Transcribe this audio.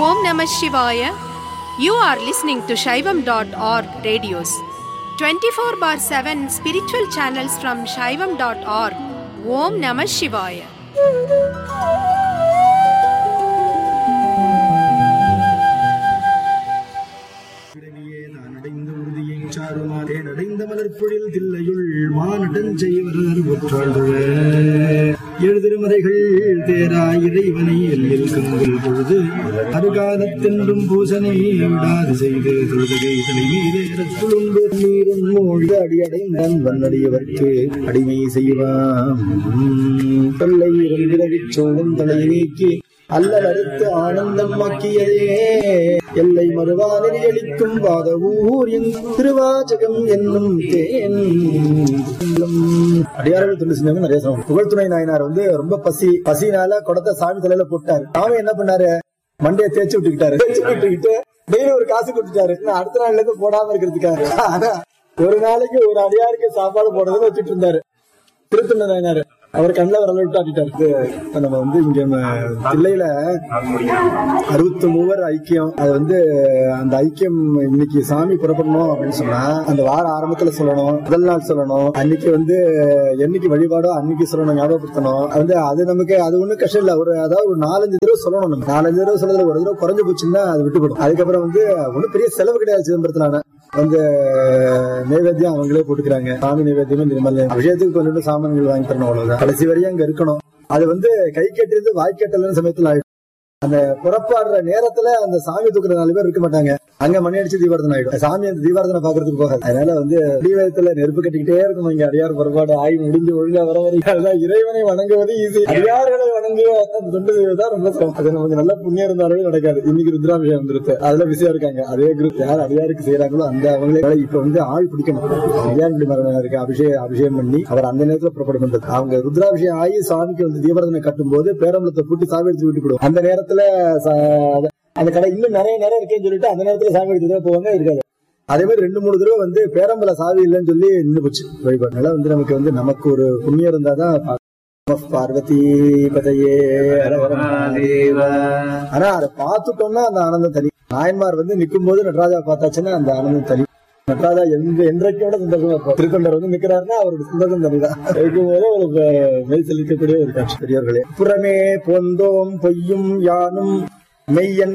Om Namah Shivaya. You are listening to Shaivam.org radios. 24 bar 7 spiritual channels from Shaivam.org. Om Namah Shivaya. விடவியே நான் அடைந்த உறுதியை சாருமாறே நடைந்த மலர்பொழில் தில்லையுள் மானடன் செய்வர் ஒற்றாழ்துவ ஏழு திருமறைகள் தேரா இறைவனை எல்லில் கங்குல் பொழுது அருகாலத்தென்றும் பூசனை விடாது செய்து தொழுதுகை தலை மீது துளும்பு நீரும் மூழ்க அடியடைந்தான் வன்னடியவர்க்கு அடிமை செய்வாம் தொல்லை இரவிரவிச் சோழும் தலை நீக்கி அல்லல் அறுத்து ஆனந்தம் ஆக்கியதே எல்லை மறுவாதிரி அளிக்கும் பாத ஊர் என் திருவாச்சகம் என்னும் தேன் அடியார்கள் துண்டு செஞ்சவங்க நிறைய சொல்லுவாங்க புகழ்துணை நாயனார் வந்து ரொம்ப பசி பசினால குடத்தை சாமி தலையில போட்டாரு சாமி என்ன பண்ணாரு மண்டைய தேய்ச்சி விட்டுக்கிட்டாரு தேய்ச்சி விட்டுக்கிட்டு டெய்லி ஒரு காசு கொடுத்துட்டாரு நான் அடுத்த நாள்ல இருந்து போடாம இருக்கிறதுக்காக ஆனா ஒரு நாளைக்கு ஒரு அடியாருக்கு சாப்பாடு போடுறதுன்னு வச்சுட்டு இருந்தாரு திருத்தொண்ட நாயனாரு அவர் கண்ணில் வரல விட்டு ஆட்டிட்டாரு இப்ப நம்ம வந்து இங்க ம- தில்லையில அறுபத்தி மூவர் ஐக்கியம் அது வந்து அந்த ஐக்கியம் இன்னைக்கு சாமி புறப்படணும் அப்படின்னு சொன்னா அந்த வார ஆரம்பத்துல சொல்லணும் முதல் நாள் சொல்லணும் அன்னைக்கு வந்து என்னைக்கு வழிபாடோ அன்னைக்கு சொல்லணும் ஞாபகப்படுத்தணும் அது வந்து அது நமக்கு அது ஒண்ணும் கஷ்டம் இல்ல ஒரு அதாவது ஒரு நாலஞ்சு தடவை சொல்லணும் நம்ம நாலஞ்சு தடவை சொல்றதுல ஒரு தடவை குறைஞ்சு போச்சுன்னா அது விட்டுப்படும் அதுக்கப்புறம் வந்து ஒன்றும் பெரிய செலவு கிடையாது சிதம்பரத்துல வந்து நைவேத்தியம் அவங்களே போட்டுக்கிறாங்க சாமி நைவேத்தியமே நிர்மல் அபிஷேகத்துக்கு கொஞ்சம் சாமான்கள் வாங்கி தரணும் அவ்வளவுதான் கடைசி வரையும் அங்க இருக்கணும் அது வந்து கை கட்டிருந்து வாய் கட்டலன்னு சமயத்துல ஆயிடும் அந்த புறப்பாடுற நேரத்துல அந்த சாமி தூக்குற நாலு பேர் இருக்க மாட்டாங்க அங்க மணி அடிச்சு தீபாரதனை ஆயிடும் சாமி அந்த தீபாரதனை பாக்குறதுக்கு போகாது அதனால வந்து தீபத்துல நெருப்பு கட்டிக்கிட்டே இருக்கணும் இங்க அடியார் புறப்பாடு ஆகி முடிஞ்சு ஒழுங்கா வர வரைக்கும் அதான் இறைவனை வணங்குவது ஈஸி அடியார்களை வணங்குவது அந்த தொண்டு செய்வதுதான் ரொம்ப சிரமம் அது நமக்கு நல்ல புண்ணியம் இருந்தாலே நடக்காது இன்னைக்கு ருத்ராபிஷேகம் வந்துருச்சு அதுல பிஸியா இருக்காங்க அதே குரூப் யார் அடியாருக்கு செய்யறாங்களோ அந்த அவங்களே இப்ப வந்து ஆள் பிடிக்கணும் அடியார் மரணம் இருக்கு அபிஷேகம் அபிஷேகம் பண்ணி அவர் அந்த நேரத்துல புறப்பட பண்றது அவங்க ருத்ராபிஷேகம் ஆகி சாமிக்கு வந்து தீபாரதனை கட்டும் போது பேரம்பலத்தை பூட்டி சாமி எடுத்து விட்டு போடுவோம் அந்த நேரத்துல ச- அந்த கடை இன்னும் நிறைய நேரம் இருக்கேன்னு சொல்லிட்டு அந்த நேரத்துல சாமி எடுத்து தான் போவாங்க இருக்காது அதே மாதிரி ரெண்டு மூணு தடவை வந்து பேரம்பல சாவி இல்லைன்னு சொல்லி நின்று போச்சு வழிபாடுனால வந்து நமக்கு வந்து நமக்கு ஒரு புண்ணியம் இருந்தாதான் நம பார்வதி பதையே ஆனா அதை பார்த்துட்டோம்னா அந்த ஆனந்தம் தனி நாயன்மார் வந்து நிக்கும் போது நடராஜா பார்த்தாச்சுன்னா அந்த ஆனந்தம் தனி நடராஜா எங்க என்றைக்கோட சந்தோஷமா இருப்பார் திருத்தொண்டர் வந்து நிக்கிறாருன்னா அவரோட சந்தோஷம் தனிதான் இருக்கும் போதே ஒரு அஹ், மெய் செலுத்தக்கூடிய ஒரு காட்சி பெரியவர்களே புறமே பொந்தோம் பொய்யும் யானும் மெய்யன்